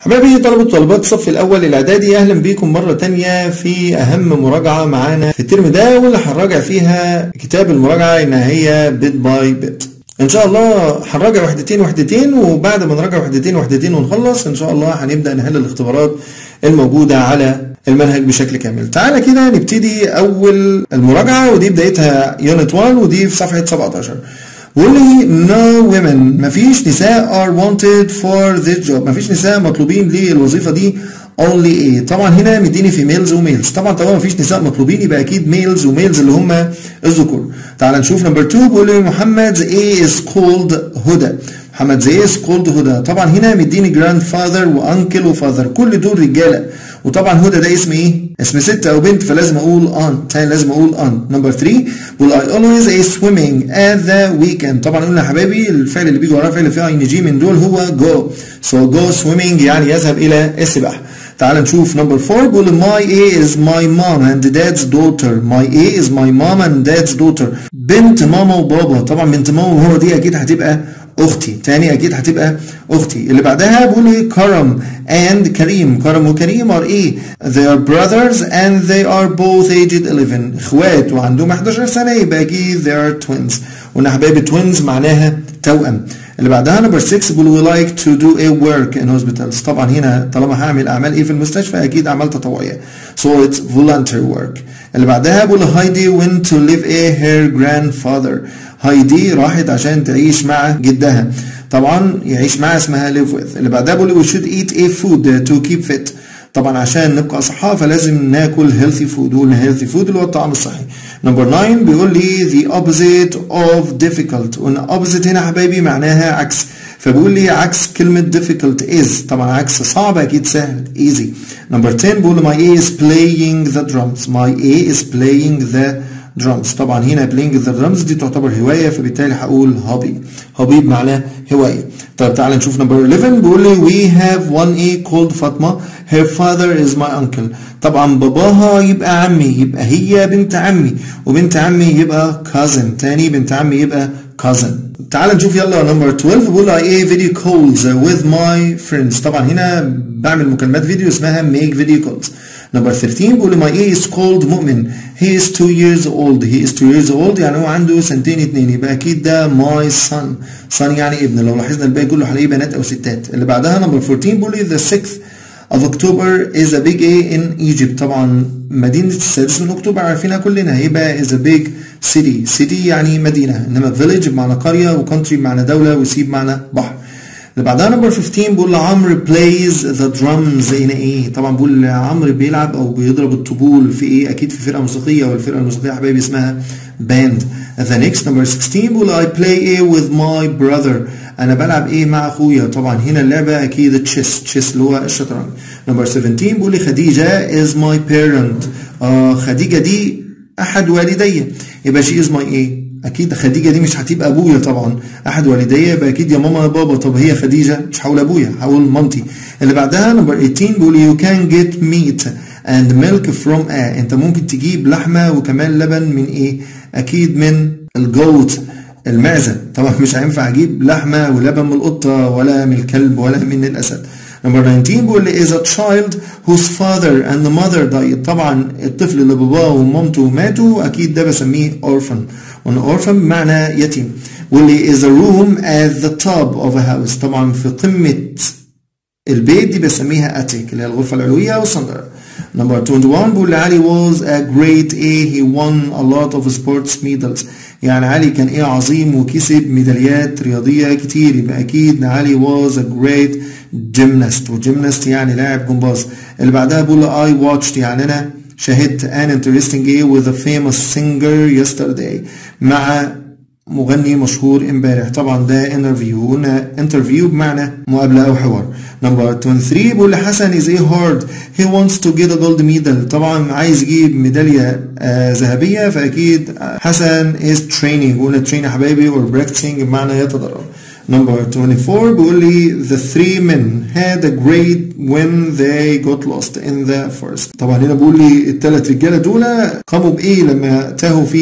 حبايبي طلبة طالبات الصف الأول الإعدادي أهلا بيكم مرة تانية في أهم مراجعة معانا في الترم ده واللي هنراجع فيها كتاب المراجعة إن هي بيت باي بيت إن شاء الله هنراجع وحدتين وحدتين وبعد ما نراجع وحدتين وحدتين ونخلص إن شاء الله هنبدأ نحل الاختبارات الموجودة على المنهج بشكل كامل تعالى كده نبتدي أول المراجعة ودي بدايتها يونت 1 ودي في صفحة 17 بيقول لي no women مفيش نساء are wanted for this job مفيش نساء مطلوبين للوظيفة دي only ايه طبعا هنا مديني في ميلز وميلز طبعا طالما مفيش نساء مطلوبين يبقى اكيد ميلز وميلز اللي هم الذكور تعال نشوف نمبر 2 بيقول لي محمد ايه is called هدى محمد زي is called هدى طبعا هنا مديني جراند فاذر وانكل وفاذر كل دول رجاله وطبعا هدى ده اسم ايه؟ اسم ست او بنت فلازم اقول on تاني لازم اقول on نمبر 3 بقول I always a swimming at the weekend طبعا قلنا يا حبايبي الفعل اللي بيجي وراه فعل فيه اي ان جي من دول هو go so go swimming يعني يذهب الى السباحه تعال نشوف نمبر 4 بيقول my A is my mom and dad's daughter my A is my mom and dad's daughter بنت ماما وبابا طبعا بنت ماما وهو دي اكيد هتبقى اختي تاني اكيد هتبقى اختي اللي بعدها بقول لي كرم and كريم كرم وكريم are ايه they are brothers and they are both aged 11 اخوات وعندهم 11 سنه يبقى اكيد they are twins قلنا حبايبي twins معناها توأم اللي بعدها نمبر 6 بيقول we like to do a work in hospitals طبعا هنا طالما هعمل اعمال ايه في المستشفى اكيد اعمال تطوعيه so it's volunteer work اللي بعدها بيقول هايدي went to live a her grandfather هايدي راحت عشان تعيش مع جدها طبعا يعيش معها اسمها live with اللي بعدها بيقول we should eat a food to keep fit طبعا عشان نبقى اصحاء فلازم ناكل healthy food وقلنا healthy food اللي هو الطعام الصحي نمبر 9 بيقول لي the opposite of difficult قلنا opposite هنا حبايبي معناها عكس فبيقول لي عكس كلمة difficult is طبعا عكس صعب أكيد سهل easy نمبر 10 بيقول my A is playing the drums my A is playing the drums طبعا هنا playing the drums دي تعتبر هواية فبالتالي هقول hobby hobby بمعنى هواية طيب تعالى نشوف نمبر 11 بيقول لي we have one A called فاطمة her father is my uncle طبعا باباها يبقى عمي يبقى هي بنت عمي وبنت عمي يبقى cousin تاني بنت عمي يبقى cousin تعال نشوف يلا نمبر 12 بيقول I a video calls with my friends طبعا هنا بعمل مكالمات فيديو اسمها make video calls نمبر 13 بيقول my A is called مؤمن he is 2 years old he is 2 years old يعني هو عنده سنتين اتنين يبقى اكيد ده my son son يعني ابن لو لاحظنا الباقي كله هنلاقيه بنات او ستات اللي بعدها نمبر 14 بيقول the 6th of October is a big A in Egypt طبعا مدينة السادس من أكتوبر عارفينها كلنا هيبقى is a big city city يعني مدينة إنما village بمعنى قرية و country بمعنى دولة و sea بمعنى بحر اللي بعدها نمبر 15 بيقول عمرو plays the drums in ايه طبعا بيقول عمرو بيلعب او بيضرب الطبول في ايه اكيد في فرقه موسيقيه والفرقه الموسيقيه يا حبايبي اسمها band the next number 16 بيقول I play ايه with my brother انا بلعب ايه مع اخويا طبعا هنا اللعبه اكيد تشيس تشيس اللي هو الشطرنج نمبر 17 بيقول لي خديجه is my parent آه خديجه دي احد والدي يبقى she is my ايه اكيد خديجه دي مش هتبقى ابويا طبعا احد والدي يبقى اكيد يا ماما يا بابا طب هي خديجه مش هقول ابويا هقول مامتي اللي بعدها نمبر 18 بيقول you can get meat and milk from a انت ممكن تجيب لحمه وكمان لبن من ايه اكيد من الجوت المعزه طبعا مش هينفع اجيب لحمه ولبن من القطه ولا من الكلب ولا من الاسد نمبر 19 بيقول لي is a child whose father and mother died طبعا الطفل اللي باباه ومامته ماتوا اكيد ده بسميه orphan وان orphan بمعنى يتيم بيقول لي is a room at the top of a house طبعا في قمة البيت دي بسميها attic اللي هي الغرفة العلوية والصندرة نمبر 21 بيقول لي علي was a great A he won a lot of sports medals يعني علي كان ايه عظيم وكسب ميداليات رياضية كتير يبقى اكيد علي was a great gymnast وجيمناست يعني لاعب جمباز اللي بعدها بيقول I watched يعني انا شاهدت an interesting A with a famous singer yesterday مع مغني مشهور امبارح طبعا ده انترفيو قلنا انترفيو بمعنى مقابلة او حوار نمبر 23 بيقول لي حسن is a hard he wants to get a gold medal طبعا عايز يجيب ميدالية آه ذهبية فاكيد حسن is training قلنا train يا حبايبي or practicing بمعنى يتدرب نمبر 24 بيقول لي the three men had a great when they got lost in the forest طبعا هنا بيقول لي الثلاث رجاله دول قاموا بايه لما تاهوا في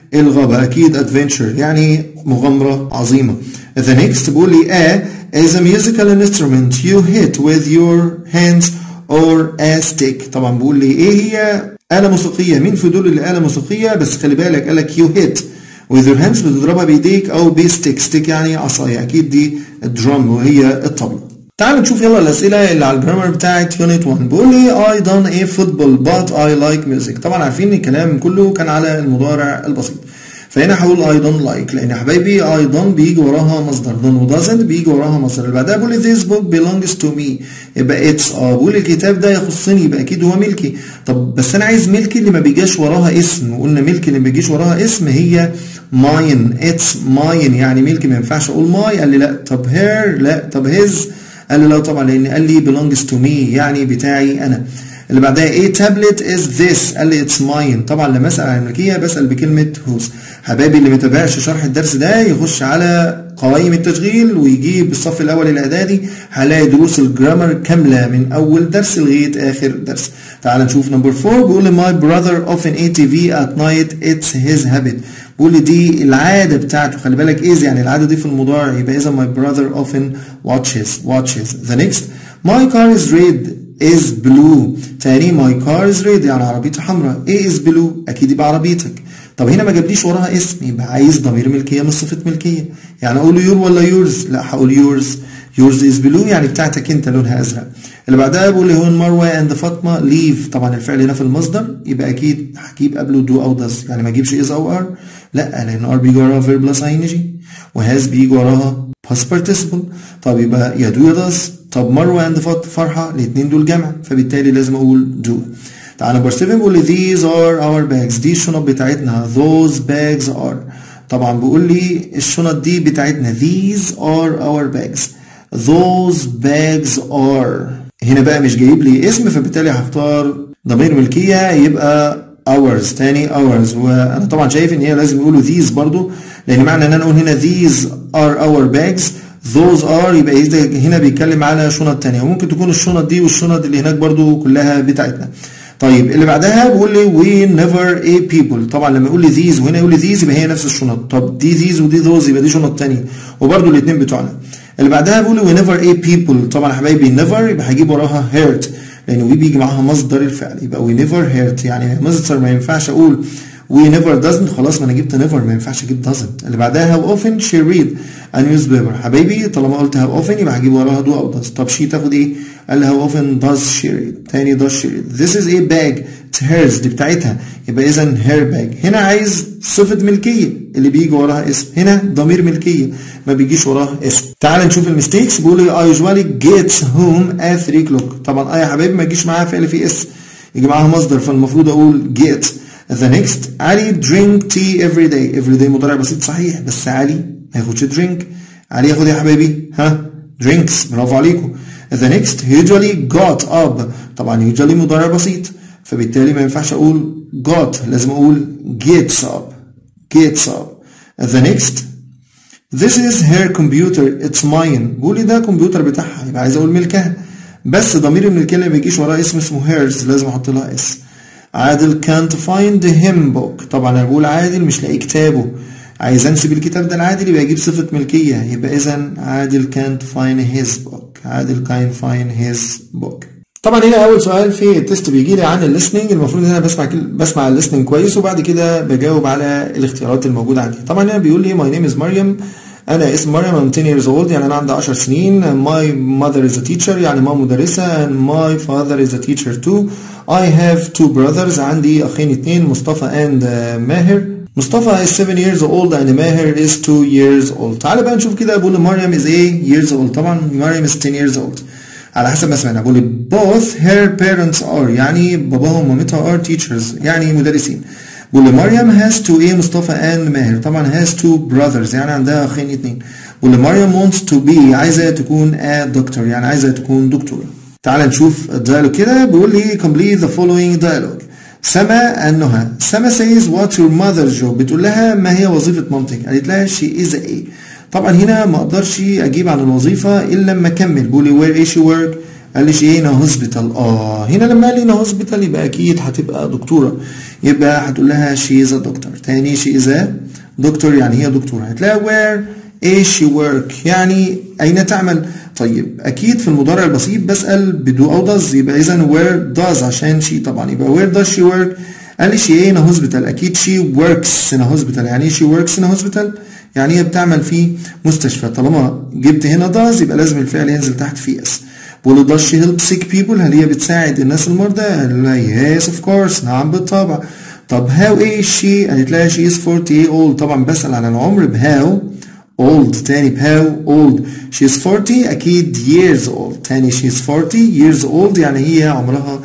الغابة أكيد adventure يعني مغامرة عظيمة the next بيقول لي a is a musical instrument you hit with your hands or a stick طبعا بيقول لي ايه هي آلة موسيقية مين في دول الآلة موسيقية بس خلي بالك قال لك you hit with your hands بتضربها بايديك او بستيك ستيك يعني عصاية اكيد دي الدرام وهي الطبلة تعالوا نشوف يلا الاسئله اللي على الجرامر بتاعت يونت 1 بيقول لي I done a football but I like music طبعا عارفين ان الكلام كله كان على المضارع البسيط فهنا هقول I don't like لان يا حبايبي I don't بيجي وراها مصدر don't و doesn't بيجي وراها مصدر اللي بعدها بقول لي this book belongs to me يبقى it's اه بقول الكتاب ده يخصني يبقى اكيد هو ملكي طب بس انا عايز ملكي اللي ما بيجاش وراها اسم وقلنا ملكي اللي ما بيجيش وراها اسم هي mine it's mine يعني ملكي ما ينفعش اقول my قال لي لا طب her لا طب his قال لي لا طبعا لان قال لي belongs to me يعني بتاعي انا اللي بعدها ايه تابلت از ذس قال لي اتس ماين طبعا لما اسال عن الملكيه بسال بكلمه هوز حبايبي اللي ما تابعش شرح الدرس ده يخش على قوائم التشغيل ويجيب الصف الاول الاعدادي هلاقي دروس الجرامر كامله من اول درس لغايه اخر درس تعال نشوف نمبر 4 بيقول لي my brother often eat TV at night it's his habit بيقول لي دي العاده بتاعته خلي بالك ايز يعني العاده دي في المضارع يبقى اذا my brother often watches watches the next my car is red is blue تاني my car is red يعني عربيتي حمراء ايه is blue اكيد يبقى عربيتك طب هنا ما جابليش وراها اسم يبقى عايز ضمير ملكيه مش صفه ملكيه يعني اقول يور ولا يورز لا هقول يورز يورز از بلو يعني بتاعتك انت لونها ازرق اللي بعدها بقول لي هون مروه اند فاطمه ليف طبعا الفعل هنا في المصدر يبقى اكيد هجيب قبله دو او داز يعني ما اجيبش از او ار لا لان ار بيجي وراها فيرب بلس اي ان جي وهاز بيجي وراها باست بارتيسيبل طب يبقى يا دو يا داز طب مروه اند فرحه الاثنين دول جمع فبالتالي لازم اقول دو تعال نمبر 7 بيقول لي these are our bags دي الشنط بتاعتنا those bags are طبعا بيقول لي الشنط دي بتاعتنا these are our bags those bags are هنا بقى مش جايب لي اسم فبالتالي هختار ضمير ملكية يبقى ours تاني ours وانا طبعا شايف ان هي لازم يقولوا these برضو لان معنى ان انا اقول هنا these are our bags those are يبقى إذا هنا بيتكلم على شنط تانية وممكن تكون الشنط دي والشنط اللي هناك برضو كلها بتاعتنا طيب اللي بعدها بيقول لي we never a people طبعا لما يقول لي these وهنا يقول لي these يبقى هي نفس الشنط طب دي these ودي those يبقى دي شنط تانية وبرضو الاثنين بتوعنا اللي بعدها بيقول لي we never a people طبعا يا حبايبي never يبقى هجيب وراها hurt لان we بيجي معاها مصدر الفعل يبقى we never hurt يعني مصدر ما ينفعش اقول we never doesn't خلاص ما انا جبت never ما ينفعش اجيب doesn't اللي بعدها how often she read a newspaper حبايبي طالما قلت how often يبقى هجيب وراها do او does طب she تاخد ايه؟ قال لي how often does she read تاني does she read this is a bag it's hers دي بتاعتها يبقى اذا her bag هنا عايز صفة ملكية اللي بيجي وراها اسم هنا ضمير ملكية ما بيجيش وراها اسم تعال نشوف الميستيكس بيقول لي I usually get home at 3 o'clock طبعا اه يا حبايبي ما يجيش معاها فعل في اس يجي معاها مصدر فالمفروض اقول get the next علي drink tea every day every day مضارع بسيط صحيح بس علي ما ياخدش drink علي ياخد ايه يا حبايبي ها drinks برافو عليكم the next usually got up طبعا usually مضارع بسيط فبالتالي ما ينفعش اقول got لازم اقول gets up gets up the next this is her computer it's mine بقول ده كمبيوتر بتاعها يبقى عايز اقول ملكها بس ضمير الملكيه اللي ما بيجيش وراه اسم اسمه hers لازم احط لها اس عادل can't find him book طبعا انا بقول عادل مش لاقي كتابه عايز انسب الكتاب ده لعادل يبقى اجيب صفه ملكيه يبقى اذا عادل can't find his book عادل can't find his book طبعا هنا اول سؤال في التست بيجي لي عن الليسننج المفروض ان انا بسمع كل... بسمع الليسننج كويس وبعد كده بجاوب على الاختيارات الموجوده عندي طبعا هنا بيقول لي ماي نيم از مريم انا اسم مريم I'm 10 years old يعني انا عندي 10 سنين my mother is a teacher يعني ماما مدرسه and my father is a teacher too I have two brothers عندي اخين اتنين مصطفى and uh, ماهر مصطفى is 7 years old and ماهر is 2 years old تعال بقى نشوف كده بقول مريم is 8 years old طبعا مريم is 10 years old على حسب ما سمعنا بقول both her parents are يعني باباها ومامتها are teachers يعني مدرسين بقول مريم has two ايه مصطفى and ماهر طبعا has two brothers يعني عندها اخين اتنين بقول مريم wants to be عايزه تكون a doctor يعني عايزه تكون دكتوره تعال نشوف الديالوج كده بيقول لي complete the following dialogue سما النهى سما says what's your mother's job بتقول لها ما هي وظيفة مامتك قالت لها she is a طبعا هنا ما اقدرش اجيب عن الوظيفة الا لما اكمل بيقول لي where is she work قال لي شي هنا هوسبيتال اه هنا لما قال لي هنا هوسبيتال يبقى اكيد هتبقى دكتوره يبقى هتقول لها شي از دكتور تاني شي از دكتور يعني هي دكتوره هتلاقي وير ايش شي ورك يعني اين تعمل طيب اكيد في المضارع البسيط بسال بدو او داز يبقى اذا وير داز عشان شي طبعا يبقى وير داز شي ورك قال لي شي ايه هنا هوسبيتال اكيد شي وركس هنا هوسبيتال يعني ايه شي وركس هنا هوسبيتال يعني هي بتعمل في مستشفى طالما جبت هنا داز يبقى لازم الفعل ينزل تحت في اس بقول له does she help sick people هل هي بتساعد الناس المرضى؟ قال لها yes of course نعم بالطبع طب how is she؟ قالت لها she is 48 old طبعا بسأل عن العمر ب how old تاني ب how old she is 40 أكيد years old تاني she is 40 years old يعني هي عمرها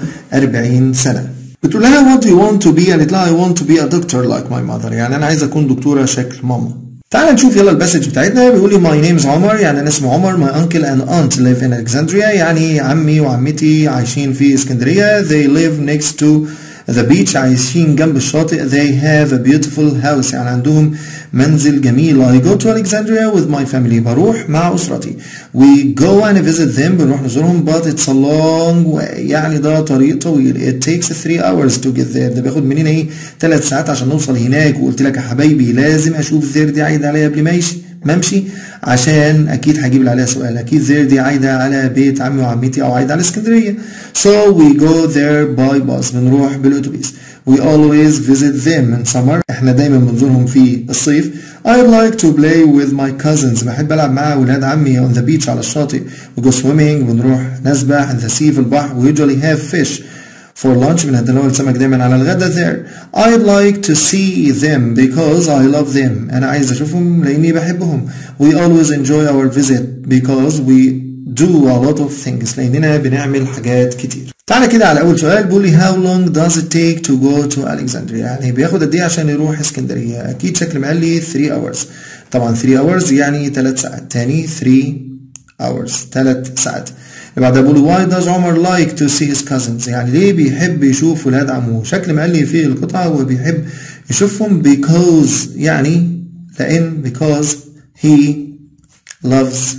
40 سنة بتقول لها what do you want to be قالت لها I want to be a doctor like my mother يعني أنا عايز أكون دكتورة شكل ماما تعال نشوف يلا الباسج بتاعتنا بيقول لي my name is عمر يعني انا اسمي عمر my uncle and aunt live in Alexandria يعني عمي وعمتي عايشين في اسكندرية they live next to the beach عايشين جنب الشاطئ they have a beautiful house يعني عندهم منزل جميل I go to Alexandria with my family بروح مع أسرتي we go and visit them بنروح نزورهم but it's a long way يعني ده طريق طويل it takes three hours to get there ده بياخد مننا ايه ثلاث ساعات عشان نوصل هناك وقلت لك يا حبايبي لازم اشوف there دي عايدة عليها قبل ما يمشي ما امشي عشان اكيد هجيب اللي عليها سؤال اكيد there دي عايده على بيت عمي وعمتي او عايده على اسكندريه so we go there by bus بنروح بالاتوبيس we always visit them in summer احنا دايما بنزورهم في الصيف I like to play with my cousins بحب العب مع ولاد عمي on the beach على الشاطئ we go swimming بنروح نسبح in the sea في البحر we usually have fish for lunch بنتناول سمك دايما على الغدا there I like to see them because I love them أنا عايز أشوفهم لأني بحبهم we always enjoy our visit because we do a lot of things لأننا بنعمل حاجات كتير تعالى كده على أول سؤال بيقول لي how long does it take to go to Alexandria يعني بياخد قد إيه عشان يروح اسكندرية أكيد شكل ما قال لي 3 hours طبعا 3 hours يعني 3 ساعات تاني 3 hours 3 ساعات اللي بعدها بيقول why does عمر like to see his cousins يعني ليه بيحب يشوف ولاد عمه شكل ما قال لي في القطعة هو بيحب يشوفهم because يعني لأن because he loves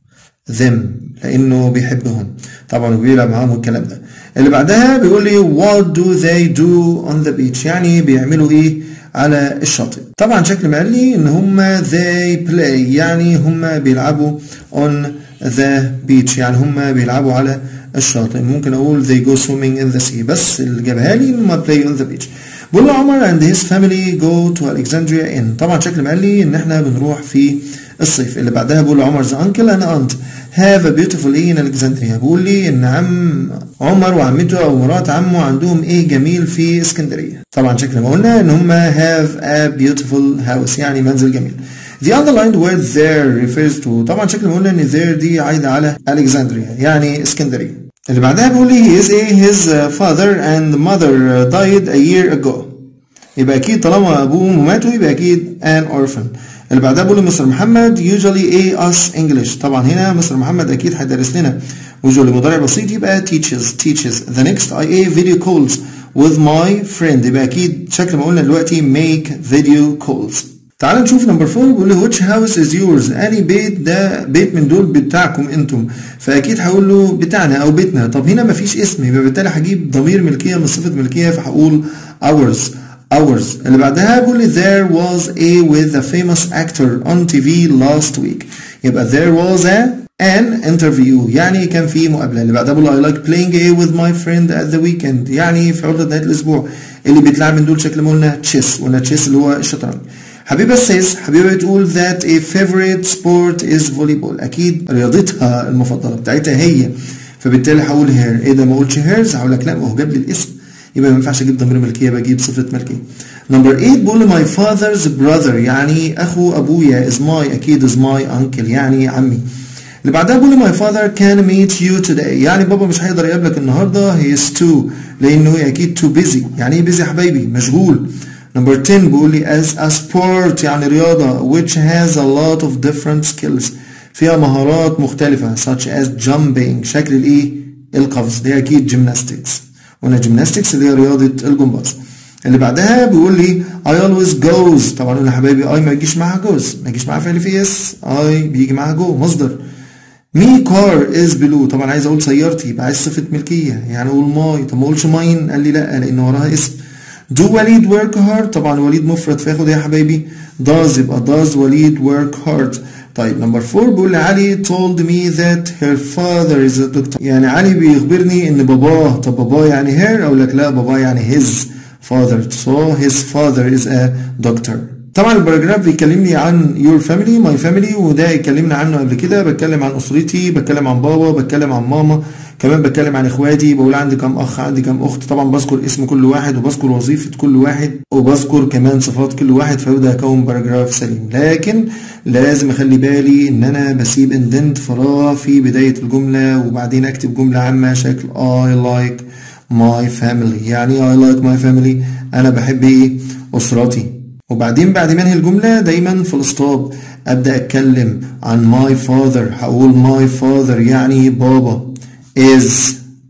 them لأنه بيحبهم طبعا بيلعب معاهم الكلام ده اللي بعدها بيقول لي what do they do on the beach يعني بيعملوا ايه على الشاطئ طبعا شكل ما قال لي ان هم they play يعني هم بيلعبوا on the beach يعني هم بيلعبوا على الشاطئ ممكن اقول they go swimming in the sea بس اللي جابها لي ان هم play on the beach بقول له عمر and his family go to Alexandria in طبعا شكل ما قال لي ان احنا بنروح في الصيف اللي بعدها بقول له عمر the uncle and aunt have a beautiful ايه in Alexandria بيقول لي ان عم عمر وعمته او مرات عمه عندهم ايه جميل في اسكندريه طبعا شكل ما قلنا ان هم have a beautiful house يعني منزل جميل The underlined word there refers to طبعا شكل ما قلنا ان there دي عايده على Alexandria يعني اسكندريه اللي بعدها بيقول لي he is a his father and mother died a year ago يبقى اكيد طالما ابوه وامه ماتوا يبقى اكيد an orphan اللي بعدها بيقول لي مستر محمد usually a us English طبعا هنا مستر محمد اكيد هيدرس لنا usually مضارع بسيط يبقى teaches teaches the next I a video calls with my friend يبقى اكيد شكل ما قلنا دلوقتي make video calls تعال نشوف نمبر 4 بيقول لي which house is yours اني بيت ده بيت من دول بتاعكم انتم فاكيد هقول له بتاعنا او بيتنا طب هنا مفيش اسم يبقى بالتالي هجيب ضمير ملكيه من صفه ملكيه فهقول ours ours اللي بعدها بيقول لي there was a with a famous actor on TV last week يبقى there was a an interview يعني كان في مقابله اللي بعدها بيقول I like playing a with my friend at the weekend يعني في عطله نهايه الاسبوع اللي بيتلعب من دول شكل ما قلنا تشيس قلنا تشيس اللي هو الشطرنج حبيبة says حبيبة بتقول that a favorite sport is volleyball أكيد رياضتها المفضلة بتاعتها هي فبالتالي هقول هير إيه ده ما قلتش هيرز هقول لك لا ما هو جاب لي الاسم يبقى ما ينفعش أجيب ضمير ملكية بجيب صفة ملكية نمبر 8 بقول my father's brother يعني أخو أبويا is my أكيد is my uncle يعني عمي اللي بعدها بقول my father can meet you today يعني بابا مش هيقدر يقابلك النهارده he is too لأنه أكيد too busy يعني إيه busy يا حبايبي مشغول نمبر 10 بيقول لي as a sport يعني رياضة which has a lot of different skills فيها مهارات مختلفة such as jumping شكل الايه القفز دي اكيد gymnastics قلنا gymnastics اللي هي رياضة الجمباز اللي بعدها بيقول لي I always goes طبعا قلنا يا حبايبي I ما يجيش معاها goes ما يجيش معاها فعل في اس I بيجي معاها go مصدر مي كار از بلو طبعا عايز اقول سيارتي يبقى عايز صفه ملكيه يعني اقول ماي طب ما اقولش ماين قال لي لا لان وراها اسم do وليد work hard طبعا وليد مفرد فياخد ايه يا حبايبي does يبقى does وليد work hard طيب نمبر 4 بيقول لي علي told me that her father is a doctor يعني علي بيخبرني ان باباه طب باباه يعني her اقول لك لا باباه يعني his father so his father is a doctor طبعا الباراجراف بيكلمني عن your family my family وده اتكلمنا عنه قبل كده بتكلم عن اسرتي بتكلم عن بابا بتكلم عن ماما كمان بتكلم عن اخواتي بقول عندي كام اخ عندي كام اخت طبعا بذكر اسم كل واحد وبذكر وظيفه كل واحد وبذكر كمان صفات كل واحد فيبدا اكون باراجراف سليم لكن لازم اخلي بالي ان انا بسيب اندنت فراغ في بدايه الجمله وبعدين اكتب جمله عامه شكل I like my family يعني I like my family انا بحب ايه اسرتي وبعدين بعد ما انهي الجمله دايما في الاسطاب ابدا اتكلم عن my father هقول my father يعني بابا is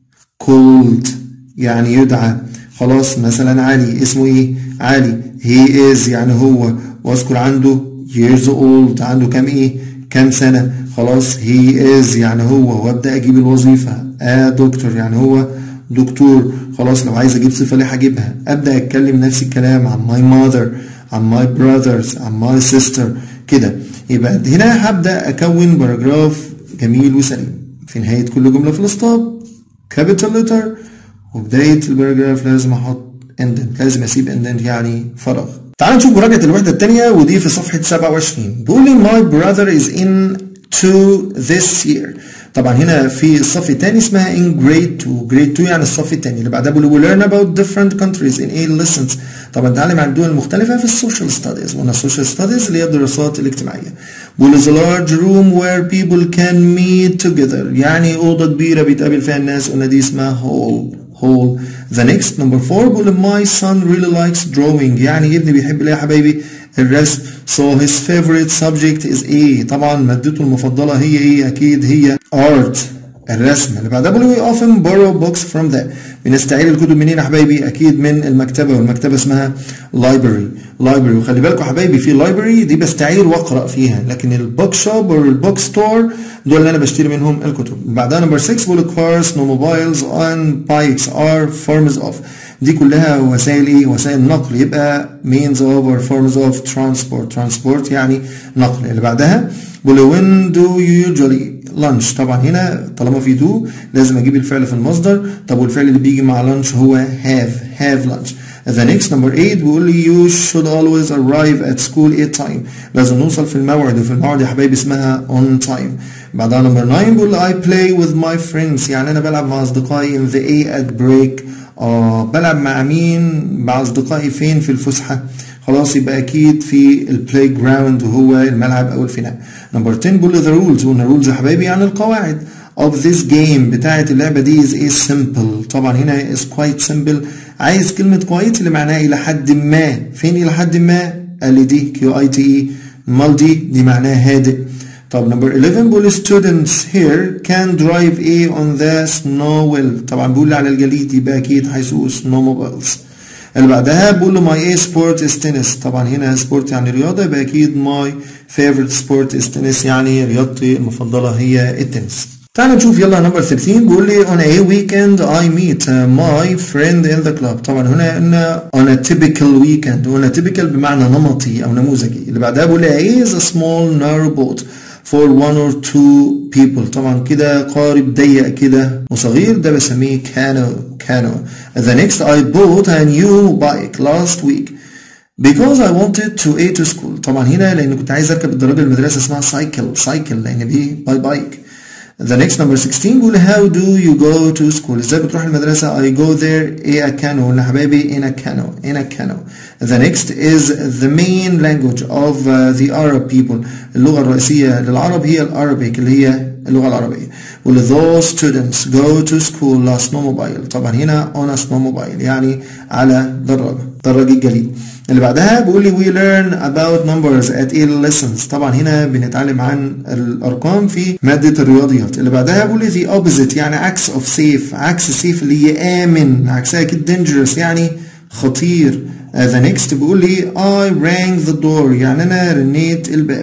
called يعني يدعى خلاص مثلا علي اسمه ايه علي he is يعني هو واذكر عنده years old عنده كام ايه كام سنة خلاص he is يعني هو وابدأ اجيب الوظيفة a doctor يعني هو دكتور خلاص لو عايز اجيب صفة ليه هجيبها ابدأ اتكلم نفس الكلام عن my mother عن my brothers عن my sister كده يبقى هنا هبدأ اكون باراجراف جميل وسليم في نهاية كل جملة في الاسطاب capital letter وبداية الباراجراف لازم احط indent لازم اسيب indent يعني فراغ تعال نشوف مراجعة الوحدة الثانية ودي في صفحة 27 بيقول لي my brother is in to this year طبعا هنا في الصف الثاني اسمها in grade 2 grade 2 يعني الصف الثاني اللي بعدها بيقول we learn about different countries in A lessons طبعا نتعلم عن الدول المختلفة في السوشيال ستاديز قلنا السوشيال ستاديز اللي هي الدراسات الاجتماعية بيقول is a large room where people can meet together يعني أوضة كبيرة بيتقابل فيها الناس قلنا دي اسمها hall hall the next number four بيقول my son really likes drawing يعني ابني بيحب ايه يا حبايبي الرسم so his favorite subject is ايه طبعا مادته المفضلة هي ايه اكيد هي art الرسم اللي بعدها بيقول we often borrow books from the بنستعير الكتب منين يا حبايبي اكيد من المكتبة والمكتبة اسمها library library وخلي بالكم يا حبايبي في library دي بستعير واقرا فيها لكن البوك شوب او البوك ستور دول اللي انا بشتري منهم الكتب بعدها نمبر 6 بيقول cars no mobiles on bikes are forms of دي كلها وسائل ايه وسائل نقل يبقى means of or forms of transport transport يعني نقل اللي بعدها بيقول when do you usually lunch طبعا هنا طالما في do لازم اجيب الفعل في المصدر طب والفعل اللي بيجي مع lunch هو have have lunch The next number 8 بيقول لي you should always arrive at school at time لازم نوصل في الموعد وفي الموعد يا حبايبي اسمها on time بعدها نمبر 9 بيقول لي I play with my friends يعني انا بلعب مع اصدقائي in the A at break آه بلعب مع مين مع اصدقائي فين في الفسحه خلاص يبقى اكيد في البلاي جراوند وهو الملعب او الفناء نمبر 10 بيقول لي the rules قلنا rules يا حبايبي يعني القواعد of this game بتاعت اللعبة دي is a simple طبعا هنا is quite simple عايز كلمة quite اللي معناها إلى حد ما فين إلى حد ما قال لي دي كيو اي تي اي امال دي دي معناها هادئ طب نمبر 11 بيقول students here can drive a on the snow well طبعا بيقول لي على الجليد يبقى أكيد هيسوقوا snowmobiles اللي بعدها بقول له my a sport is tennis طبعا هنا sport يعني رياضة يبقى أكيد my favorite sport is tennis يعني رياضتي المفضلة هي التنس تعال نشوف يلا نمبر 13 بيقول لي on a weekend I meet my friend in the club طبعا هنا قلنا on a typical weekend قلنا typical بمعنى نمطي او نموذجي اللي بعدها بيقول لي a is a small narrow boat for one or two people طبعا كده قارب ضيق كده وصغير ده بسميه cano cano the next I bought a new bike last week because I wanted to a to school طبعا هنا لان كنت عايز اركب الدراجة المدرسة اسمها cycle cycle لان دي باي بايك The next number 16 بيقول how do you go to school ازاي بتروح المدرسة I go there a cano قلنا حبايبي in a cano in a cano The next is the main language of uh, the Arab people اللغة الرئيسية للعرب هي العربيك اللي هي اللغة العربية واللي those students go to school last snowmobile طبعا هنا on a snowmobile يعني على دراجة دراجة الجليد اللي بعدها بيقول لي we learn about numbers at A lessons طبعا هنا بنتعلم عن الارقام في ماده الرياضيات اللي بعدها بيقول لي the opposite يعني عكس of safe عكس safe اللي هي امن عكسها كده dangerous يعني خطير uh, the next بيقول لي I rang the door يعني انا رنيت الباب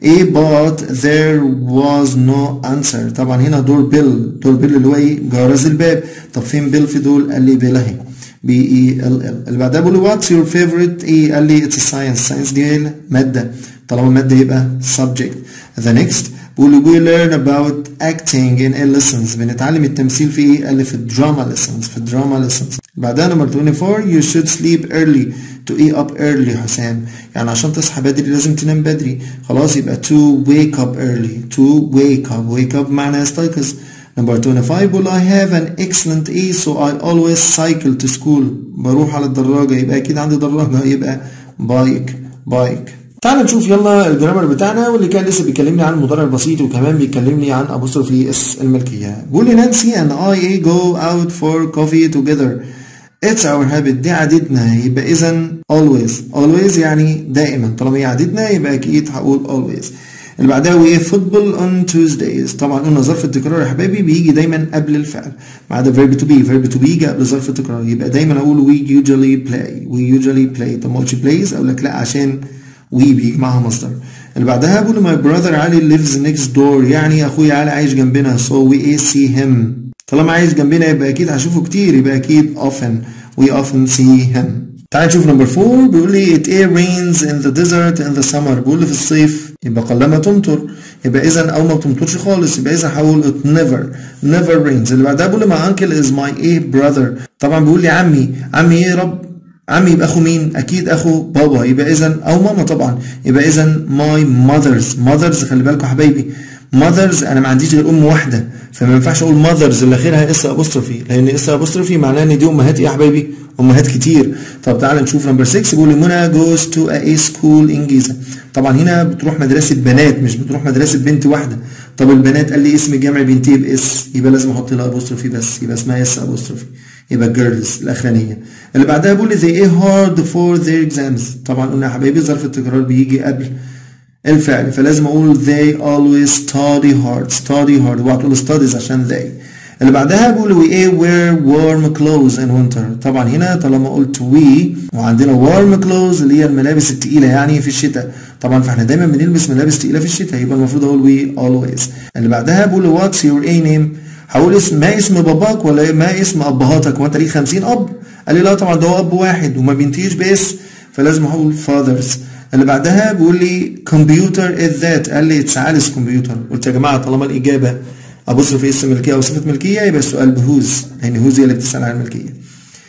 A but there was no answer طبعا هنا دور بيل دور بيل اللي هو ايه جرس الباب طب فين بيل في دول قال لي بيل اهي بي اي ال ال اللي بعدها بقول له واتس يور فيفورت ايه قال لي اتس ساينس ساينس دي ماده طالما ماده يبقى subject the next بقول له we learn about acting in a lessons بنتعلم التمثيل في ايه قال لي في الدراما lessons في الدراما lessons بعدها نمبر 24 you should sleep early to eat up early حسام يعني عشان تصحى بدري لازم تنام بدري خلاص يبقى to wake up early to wake up wake up معنى يستيقظ Number 25 بقول I have an excellent A so I always cycle to school بروح على الدراجة يبقى أكيد عندي دراجة يبقى بايك بايك تعال نشوف يلا الجرامر بتاعنا واللي كان لسه بيكلمني عن المضارع البسيط وكمان بيكلمني عن apostrophe اس الملكية بيقول لي نانسي and I go out for coffee together It's our habit دي عادتنا يبقى إذا always always يعني دائما طالما هي عادتنا يبقى أكيد هقول always اللي بعدها وإيه football on Tuesdays طبعا قلنا ظرف التكرار يا حبايبي بيجي دايما قبل الفعل ما عدا verb to be verb to be يجي قبل ظرف التكرار يبقى دايما أقول we usually play we usually play طب ما قلتش plays أقول لك لا عشان we بيجي معاها مصدر اللي بعدها بقول my brother علي lives next door يعني أخويا علي عايش جنبنا so we see him طالما عايش جنبنا يبقى اكيد هشوفه كتير يبقى اكيد often we often see him تعال نشوف نمبر 4 بيقول لي it rains in the desert in the summer بيقول لي في الصيف يبقى قلما تمطر يبقى اذا او ما بتمطرش خالص يبقى اذا هقول it never never rains اللي بعدها بيقول لي my uncle is my a brother طبعا بيقول لي عمي عمي ايه يا رب عمي يبقى اخو مين اكيد اخو بابا يبقى اذا او ماما طبعا يبقى اذا my mothers mothers خلي بالكم حبايبي mothers انا ما عنديش غير ام واحده فما ينفعش اقول mothers اللي اخرها اس ابوستروفي لان اس ابوستروفي معناه ان دي امهات ايه يا حبايبي امهات كتير طب تعالى نشوف نمبر 6 بيقول لي منى جوز تو ا سكول ان جيزه طبعا هنا بتروح مدرسه بنات مش بتروح مدرسه بنت واحده طب البنات قال لي اسم جمع بنتي باس يبقى لازم احط لها ابوستروفي بس يبقى اسمها اس ابوستروفي يبقى جيرلز الاخرانيه اللي بعدها بيقول لي they ايه hard for their exams طبعا قلنا يا حبايبي ظرف التكرار بيجي قبل الفعل فلازم اقول they always study hard study hard اوعى تقول studies عشان they اللي بعدها بقول we ايه wear warm clothes in winter طبعا هنا طالما قلت we وعندنا warm clothes اللي هي الملابس التقيله يعني في الشتاء طبعا فاحنا دايما بنلبس ملابس تقيله في الشتاء يبقى المفروض اقول we always اللي بعدها بقول what's your a name هقول اسم ما اسم باباك ولا ما اسم ابهاتك وانت ليك 50 اب قال لي لا طبعا ده هو اب واحد وما بينتهيش باسم فلازم اقول fathers اللي بعدها بيقول لي كمبيوتر از ذات قال لي اتس علي's كمبيوتر قلت يا جماعه طالما الاجابه ابص في اسم ملكيه او صفه ملكيه يبقى السؤال بهوز لان هوز هي اللي بتسال عن الملكيه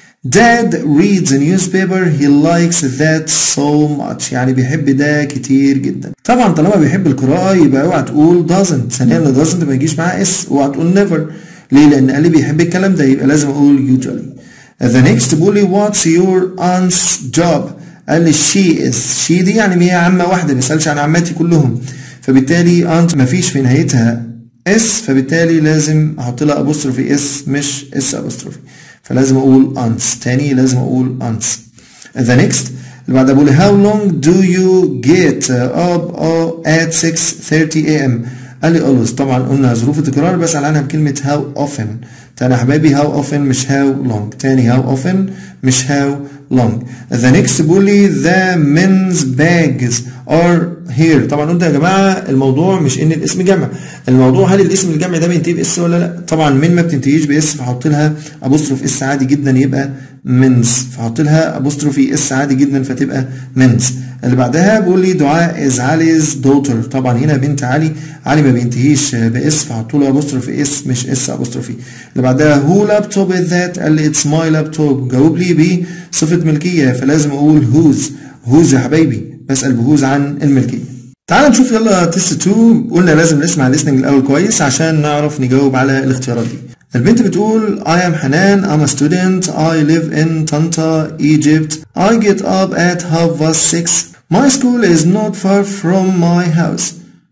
Dad reads a newspaper he likes that so much يعني بيحب ده كتير جدا طبعا طالما بيحب القراءة يبقى اوعى تقول doesn't ثانيا اللي doesn't ما يجيش معاه اس اوعى تقول never ليه لان قال لي بيحب الكلام ده يبقى لازم اقول usually the next بيقول لي what's your aunt's job قال لي she is she دي يعني هي عمة واحدة ما بيسألش عن عماتي كلهم فبالتالي aunt ما فيش في نهايتها اس فبالتالي لازم احط لها ابوستروفي اس مش اس ابوستروفي فلازم اقول aunts تاني لازم اقول aunts the next اللي بعدها بقول how long do you get up at 6:30 a.m. قال لي always طبعا قلنا ظروف التكرار بسأل عنها بكلمة how often تاني يا حبايبي how often مش how long تاني how often مش how long the next بيقول لي the men's bags are here طبعا قلت يا جماعه الموضوع مش ان الاسم جمع الموضوع هل الاسم الجمع ده بينتهي باس ولا لا طبعا من ما بتنتهيش باس فحط لها ابوستروف اس عادي جدا يبقى منز فحط لها ابوستروفي اس عادي جدا فتبقى منز اللي بعدها بيقول لي دعاء از عليز دوتر طبعا هنا بنت علي علي ما بينتهيش باس فحط له ابوستروفي اس مش اس ابوستروفي اللي بعدها هو لابتوب از ذات قال لي اتس ماي لابتوب جاوب لي بصفه ملكيه فلازم اقول هوز هوز يا حبايبي بسال بهوز عن الملكيه تعال نشوف يلا تيست 2 قلنا لازم نسمع الليسننج الاول كويس عشان نعرف نجاوب على الاختيارات دي البنت بتقول I am حنان I'm a student I live in Tanta Egypt I get up at half past six My school is not far from my house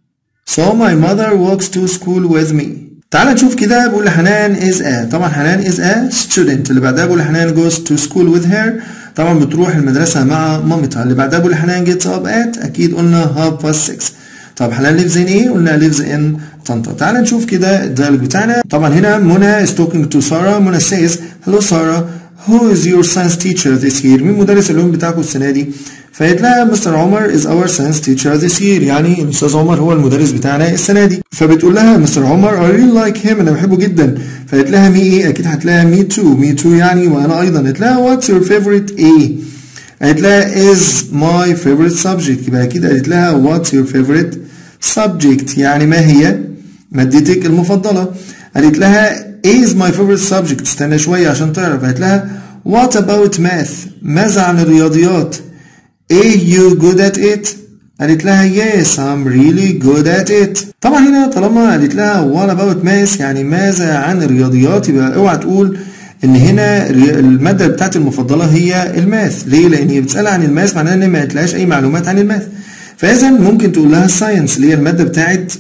So my mother walks to school with me تعال نشوف كده بقول لحنان is a طبعا حنان is a student اللي بعدها بقول لحنان goes to school with her طبعا بتروح المدرسة مع مامتها اللي بعدها بقول لحنان gets up at أكيد قلنا half past six طب حنان lives in ايه؟ قلنا lives in طنطا تعال نشوف كده الديالوج بتاعنا طبعا هنا منى is talking to سارة منى says hello سارة who is your science teacher this year مين مدرس العلوم بتاعكم السنة دي فقالت لها مستر عمر is our science teacher this year يعني الاستاذ عمر هو المدرس بتاعنا السنه دي فبتقول لها مستر عمر I really like him انا بحبه جدا فقالت لها مي ايه اكيد هتلاقيها مي تو مي تو يعني وانا ايضا قالت لها what's your favorite ايه قالت لها is my favorite subject يبقى اكيد قالت لها what's your favorite subject يعني ما هي مادتك المفضله قالت لها is my favorite subject استنى شويه عشان تعرف قالت لها what about math ماذا عن الرياضيات Are you good at it? قالت لها yes I'm really good at it طبعا هنا طالما قالت لها what about math يعني ماذا عن الرياضيات يبقى اوعى تقول ان هنا الماده بتاعتي المفضله هي الماث ليه لان هي بتسالها عن الماث معناها ان ما قالتلهاش اي معلومات عن الماث فاذا ممكن تقول لها الساينس اللي هي الماده بتاعت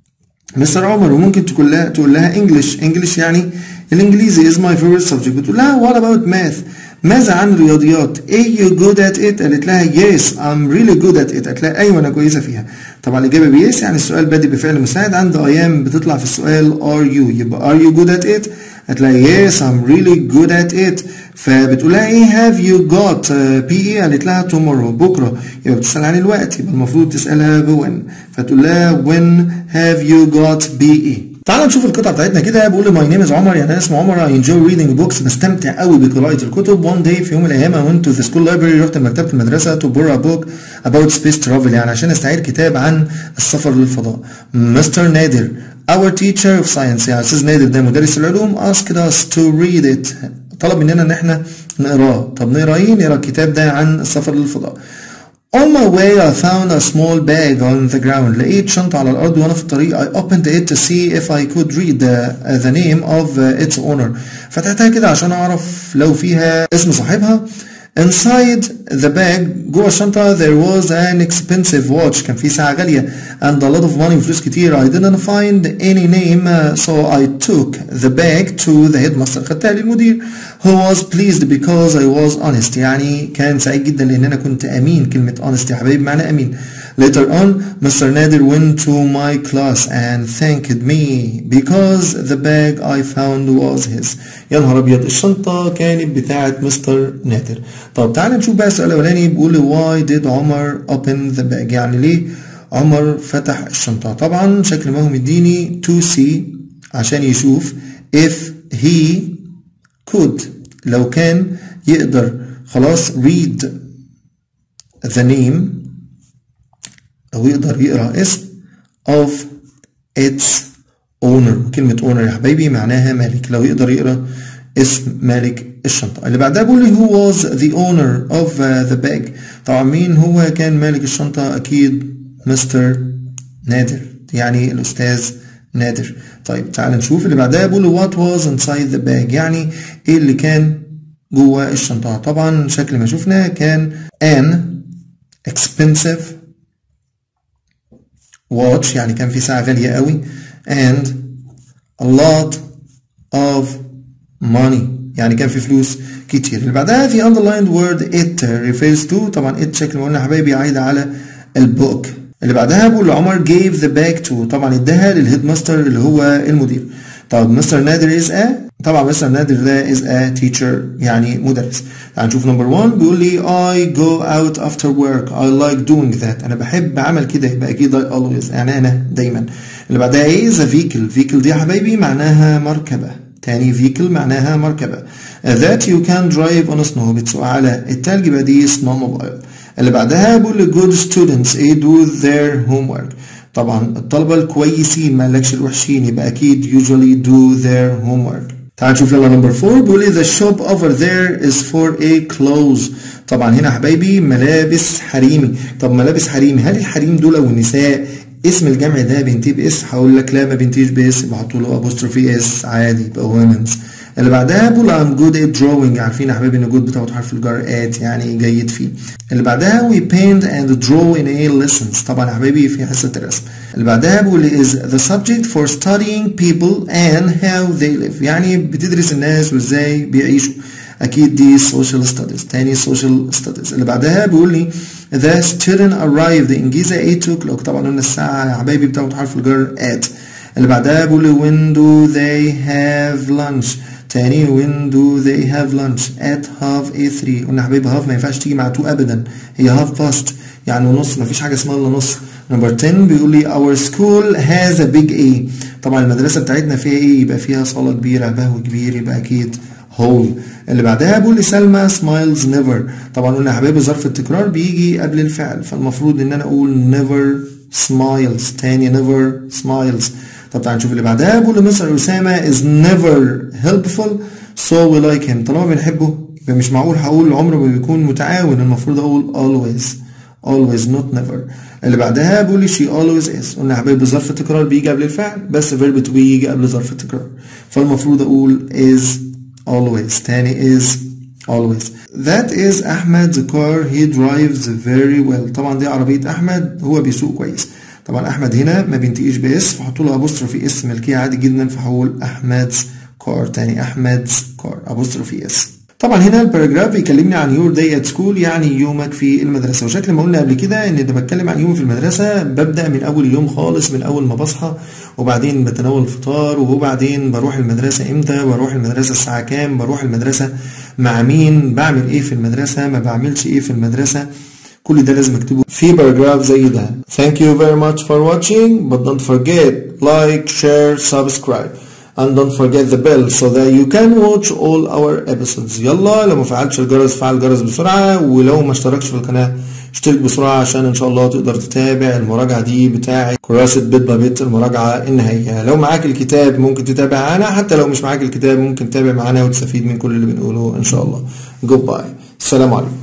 مستر عمر وممكن تقول لها تقول لها انجلش انجلش يعني الانجليزي is my favorite subject بتقول لها what about math ماذا عن الرياضيات are you good at it قالت لها yes I'm really good at it قالت لها ايوه انا كويسه فيها طبعا الاجابه بيس يعني السؤال بادئ بفعل مساعد عند ايام بتطلع في السؤال are you يبقى are you good at it قالت لها yes I'm really good at it فبتقول لها ايه have you got بي اي قالت لها tomorrow بكره يبقى بتسال عن الوقت يبقى المفروض تسالها بوين فتقول لها when have you got بي اي تعال نشوف القطعه بتاعتنا كده بيقول لي ماي نيم از عمر يعني انا اسمي عمر اي انجوي ريدنج بوكس بستمتع قوي بقراءه الكتب وان داي في يوم من الايام I went to the school library رحت مكتبه المدرسه to borrow a book about space travel يعني عشان استعير كتاب عن السفر للفضاء مستر نادر our teacher of science يعني استاذ نادر ده مدرس العلوم asked us to read it طلب مننا ان احنا نقراه طب نقرا ايه نقرا الكتاب ده عن السفر للفضاء On my way I found a small bag on the ground. لقيت شنطة على الأرض وأنا في الطريق I opened it to see if I could read the, uh, the name of uh, its owner. فتحتها كده عشان أعرف لو فيها اسم صاحبها. Inside the bag جوه الشنطة there was an expensive watch كان في ساعة غالية and a lot of money فلوس كتير I didn't find any name uh, so I took the bag to the headmaster خدتها للمدير who was pleased because I was honest يعني كان سعيد جدا لأن أنا كنت أمين كلمة honest يا حبايبي معنى أمين Later on, Mr. Nader went to my class and thanked me because the bag I found was his. يا نهار أبيض الشنطة كانت بتاعة مستر نادر. طب تعالى نشوف بقى السؤال الأولاني بيقول لي why did عمر open the bag؟ يعني ليه عمر فتح الشنطة؟ طبعا شكل ما هو مديني to see عشان يشوف if he could لو كان يقدر خلاص read the name أو يقدر يقرأ اسم of its owner كلمة owner يا حبايبي معناها مالك لو يقدر يقرأ اسم مالك الشنطة اللي بعدها بيقول لي who was the owner of uh, the bag طبعا مين هو كان مالك الشنطة أكيد مستر نادر يعني الأستاذ نادر طيب تعال نشوف اللي بعدها بيقول لي what was inside the bag يعني إيه اللي كان جوه الشنطة طبعا شكل ما شفنا كان an expensive watch يعني كان في ساعة غالية قوي and a lot of money يعني كان في فلوس كتير اللي بعدها في underlined word it refers to طبعا it شكل ما قلنا يا حبايبي عايدة على البوك اللي بعدها بقول عمر gave the bag to طبعا اداها للهيد ماستر اللي هو المدير طب مستر نادر is a طبعا مستر نادر ده is a teacher يعني مدرس تعال نشوف نمبر 1 بيقول لي I go out after work I like doing that انا بحب عمل كده يبقى اكيد I always يعني انا دايما اللي بعدها ايه the vehicle vehicle دي يا حبايبي معناها مركبة تاني vehicle معناها مركبة that you can drive on snow بتسوق على التلج يبقى دي snowmobile اللي بعدها بيقول لي good students ايه do their homework طبعا الطلبة الكويسين ما قالكش الوحشين يبقى أكيد usually do their homework تعال نشوف يلا نمبر 4 بيقول لي the shop over there is for a clothes طبعا هنا حبايبي ملابس حريمي طب ملابس حريمي هل الحريم دول أو النساء اسم الجمع ده بينتهي باس هقول لك لا ما بينتهيش باس يبقى حطوا له apostrophe اس عادي يبقى women's اللي بعدها بقول I'm good at drawing عارفين يا حبايبي ان good بتاخد حرف الجر at يعني جيد فيه اللي بعدها we paint and draw in a lessons طبعا يا حبايبي في حصة الرسم اللي بعدها بقول is the subject for studying people and how they live يعني بتدرس الناس وازاي بيعيشوا اكيد دي social studies تاني social studies اللي بعدها بيقول لي the student arrived انجيزة 8 o'clock طبعا قلنا الساعة يا حبايبي بتاخد حرف الجر at اللي بعدها بيقول لي when do they have lunch تاني when do they have lunch at half a 3 قلنا يا حبايبي half ما ينفعش تيجي مع 2 ابدا هي half past يعني نص ما فيش حاجه اسمها الا نص نمبر 10 بيقول لي our school has a big A طبعا المدرسه بتاعتنا فيها ايه يبقى فيها صاله كبيره بهو كبير يبقى اكيد هول اللي بعدها بيقول لي سلمى سمايلز نيفر طبعا قلنا يا حبايبي ظرف التكرار بيجي قبل الفعل فالمفروض ان انا اقول نيفر سمايلز تاني نيفر سمايلز طب تعالى نشوف اللي بعدها بيقول لي مستر اسامه is never helpful so we like him طالما بنحبه يبقى مش معقول هقول عمره ما بيكون متعاون المفروض اقول always always not never اللي بعدها بيقول لي she always is قلنا يا حبايبي ظرف التكرار بيجي قبل الفعل بس verb to be يجي قبل ظرف التكرار فالمفروض اقول is always تاني is always that is أحمد the car he drives very well طبعا دي عربية أحمد هو بيسوق كويس طبعا أحمد هنا ما بينتقيش بإس فحطوا له أبوستروفي إس ملكية عادي جدا فهقول أحمد's car تاني أحمد's car أبوستروفي إس طبعا هنا الباراجراف بيكلمني عن يور داي ات سكول يعني يومك في المدرسه وشكل ما قلنا قبل كده ان ده بتكلم عن يومي في المدرسه ببدا من اول اليوم خالص من اول ما بصحى وبعدين بتناول الفطار وبعدين بروح المدرسه امتى بروح المدرسه الساعه كام بروح المدرسه مع مين بعمل ايه في المدرسه ما بعملش ايه في المدرسه كل ده لازم اكتبه في باراجراف زي ده Thank you very much for watching but don't forget like share subscribe and don't forget the bell so that you can watch all our episodes يلا لو ما فعلتش الجرس فعل الجرس بسرعة ولو ما اشتركش في القناة اشترك بسرعة عشان ان شاء الله تقدر تتابع المراجعة دي بتاعة كراسة بيت بابيت المراجعة النهائية لو معاك الكتاب ممكن تتابع معانا حتى لو مش معاك الكتاب ممكن تتابع معانا وتستفيد من كل اللي بنقوله ان شاء الله جود باي السلام عليكم